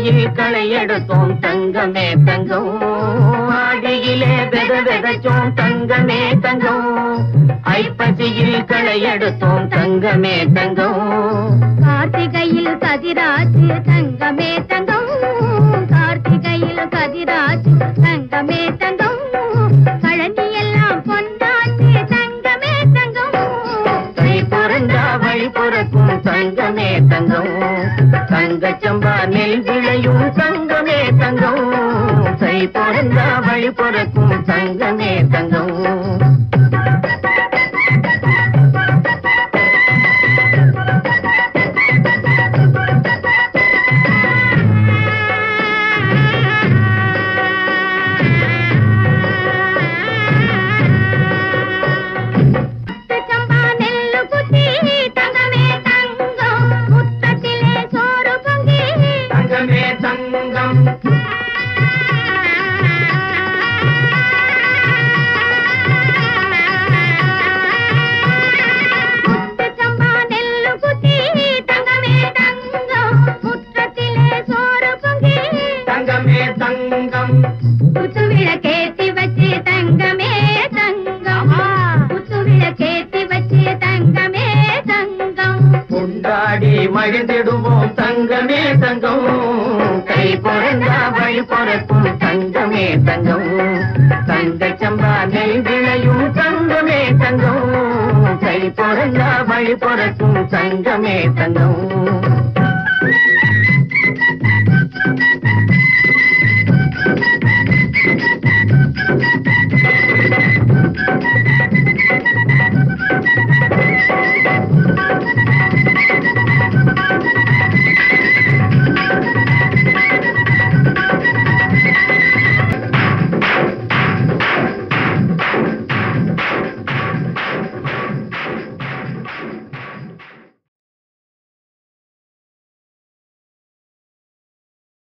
பசியில் களை எடுத்தோம் தங்கமே தங்கம் ஆடியிலே வெத வெதச்சோம் தங்கமே தங்கம் ஐப்பசியில் களை எடுத்தோம் தங்கமே தங்கம் கார்த்திகையில் கதிராச்சு தங்கமே தங்கம் கார்த்திகையில் கதிராச்சு தங்கமே தங்கம் கழனி எல்லாம் பொன்னாச்சு தங்கமே தங்கம் கை பிறந்தா வழி பிறக்கும் தங்கமே தங்கம் தங்கச்சம்பா நெல் விளையும் தங்கமே தங்கம் கை பிறந்தா வழி பிறக்கும் தங்கமே தங்கம் சம்பா நெல்லு குத்தி தங்கமே தங்கம் முத்தத்திலே சோறு பொங்கி தங்கமே தங்கம் சம்பா நெல்லு குத்தி தங்கமே தங்கம் முற்றத்திலே சோறு பொங்கி தங்கமே தங்கம் குத்து விளக்கேத்தி வச்சு தங்கமே தங்கம் குத்து விளக்கேத்தி வச்சு தங்கமே தங்கம் கொண்டாடி மகிழ்ந்திடுவோம் தங்கமே தங்கம் கை பிறந்தா வழி பிறக்கும் தங்கமே தங்கம் தங்கச்சம்பா நெல் விளையும் தங்கமே தங்கம் கை பிறந்தா வழி பிறக்கும் தங்கமே தங்கம்